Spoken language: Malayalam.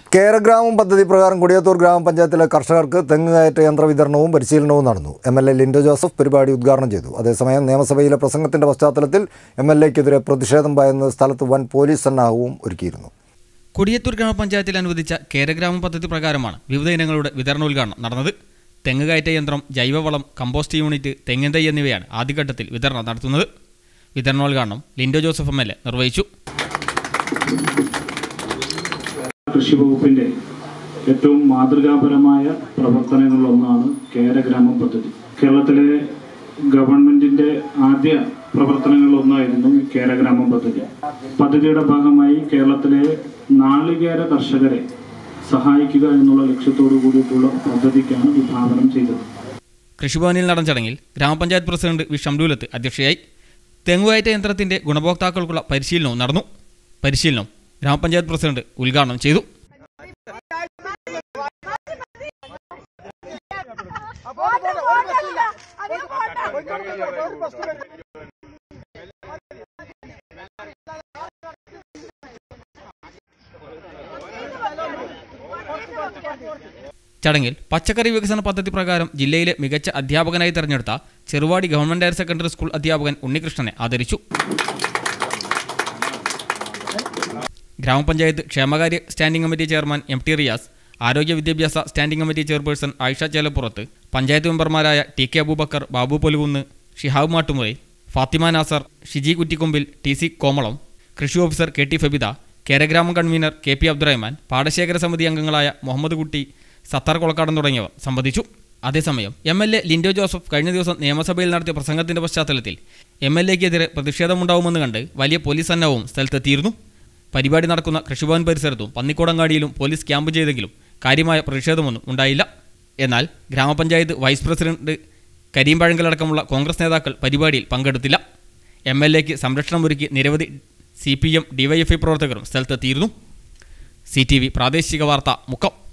കേരഗ്രാമം പദ്ധതി പ്രകാരം കൊടിയത്തൂർ ഗ്രാമപഞ്ചായത്തിലെ കർഷകർക്ക് തെങ്ങ് കയറ്റ യന്ത്ര വിതരണവും പരിശീലനവും നടന്നു M L A Lindo Joseph പരിപാടി ഉദ്ഘാടനം ചെയ്തു അതേസമയം നിയമസഭയിലെ പ്രസംഗത്തിന്റെ പശ്ചാത്തലത്തിൽ എം എൽ എക്കെതിരെ പ്രതിഷേധം ഭയന്ന് സ്ഥലത്ത് വൻ പോലീസ് സന്നാഹവും ഒരുക്കിയിരുന്നു കൊടിയത്തൂർ ഗ്രാമപഞ്ചായത്തിൽ അനുവദിച്ച കേരഗ്രാമം പദ്ധതി പ്രകാരമാണ് വിവിധ ഇനങ്ങളുടെ വിതരണോദ്ഘാടനം നടന്നത് തെങ്ങ് കയറ്റ യന്ത്രം ജൈവവളം കമ്പോസ്റ്റ് യൂണിറ്റ് തെങ്ങിൻ തൈ എന്നിവയാണ് ആദ്യഘട്ടത്തിൽ വിതരണം നടത്തുന്നത് വിതരണോദ്ഘാടനം Lindo Joseph M L A നിർവഹിച്ചു കൃഷി വകുപ്പിന്റെ ഏറ്റവും മാതൃകാപരമായ പ്രവർത്തനങ്ങളിലൊന്നാണ് കേരഗ്രാമം പദ്ധതി കേരളത്തിലെ ഗവൺമെന്റിന്റെ ആദ്യ പ്രവർത്തനങ്ങളിലൊന്നായിരുന്നു ഈ കേരഗ്രാമം പദ്ധതി പദ്ധതിയുടെ ഭാഗമായി കേരളത്തിലെ നാളികേര കർഷകരെ സഹായിക്കുക എന്നുള്ള ലക്ഷ്യത്തോടു കൂടിയിട്ടുള്ള പദ്ധതിക്കാണ് വിഭാവനം ചെയ്തത് കൃഷിഭവനിൽ നടന്ന ചടങ്ങിൽ ഗ്രാമപഞ്ചായത്ത് പ്രസിഡന്റ് വി ഷംലൂലത്ത് അധ്യക്ഷയായി തെങ്ങുകയറ്റ യന്ത്രത്തിന്റെ ഗുണഭോക്താക്കൾക്കുള്ള പരിശീലനവും നടന്നു പരിശീലനം ഗ്രാമപഞ്ചായത്ത് പ്രസിഡന്റ് ഉദ്ഘാടനം ചെയ്തു ചടങ്ങിൽ പച്ചക്കറി വികസന പദ്ധതി പ്രകാരം ജില്ലയിലെ മികച്ച അധ്യാപകനായി തെരഞ്ഞെടുത്ത Cheruvadi government higher secondary school അധ്യാപകൻ ഉണ്ണികൃഷ്ണനെ ആദരിച്ചു ഗ്രാമപഞ്ചായത്ത് ക്ഷേമകാര്യ standing committee chairman M T Riyas ആരോഗ്യ വിദ്യാഭ്യാസ standing committee chairperson Ayisha Chelappurath panchayat മെമ്പർമാരായ T K Abubacker Babu Polukunnu Shihab Mattumuri Fathima Nasar Shiji Kuttikkombil T C Komalam കൃഷി ഓഫീസർ കെ ടി ഫബിത കേരഗ്രാമം കൺവീനർ കെ പി അബ്ദുറഹ്മാൻ പാടശേഖര സമിതി അംഗങ്ങളായ മുഹമ്മദ് കുട്ടി സത്താർ കൊളക്കാടൻ തുടങ്ങിയവർ സംബന്ധിച്ചു അതേസമയം M L A Lindo Joseph കഴിഞ്ഞ ദിവസം നിയമസഭയിൽ നടത്തിയ പ്രസംഗത്തിന്റെ പശ്ചാത്തലത്തിൽ എം എൽ എക്കെതിരെ പ്രതിഷേധമുണ്ടാവുമെന്ന് കണ്ട് വലിയ പോലീസ് സന്നാഹവും സ്ഥലത്തെത്തിയിരുന്നു പരിപാടി നടക്കുന്ന കൃഷിഭവൻ പരിസരത്തും പന്നിക്കോടങ്ങാടിയിലും പോലീസ് ക്യാമ്പ് ചെയ്തെങ്കിലും കാര്യമായ പ്രതിഷേധമൊന്നും ഉണ്ടായില്ല എന്നാൽ ഗ്രാമപഞ്ചായത്ത് വൈസ് പ്രസിഡന്റ് കരീം പഴങ്കലടക്കമുള്ള കോൺഗ്രസ് നേതാക്കൾ പരിപാടിയിൽ പങ്കെടുത്തില്ല എം എൽ എക്ക് സംരക്ഷണമൊരുക്കി നിരവധി സി പി എം ഡിവൈഎഫ്ഐ പ്രവർത്തകരും സ്ഥലത്തെത്തിയിരുന്നു സി ടി വി പ്രാദേശിക വാർത്ത മുക്കം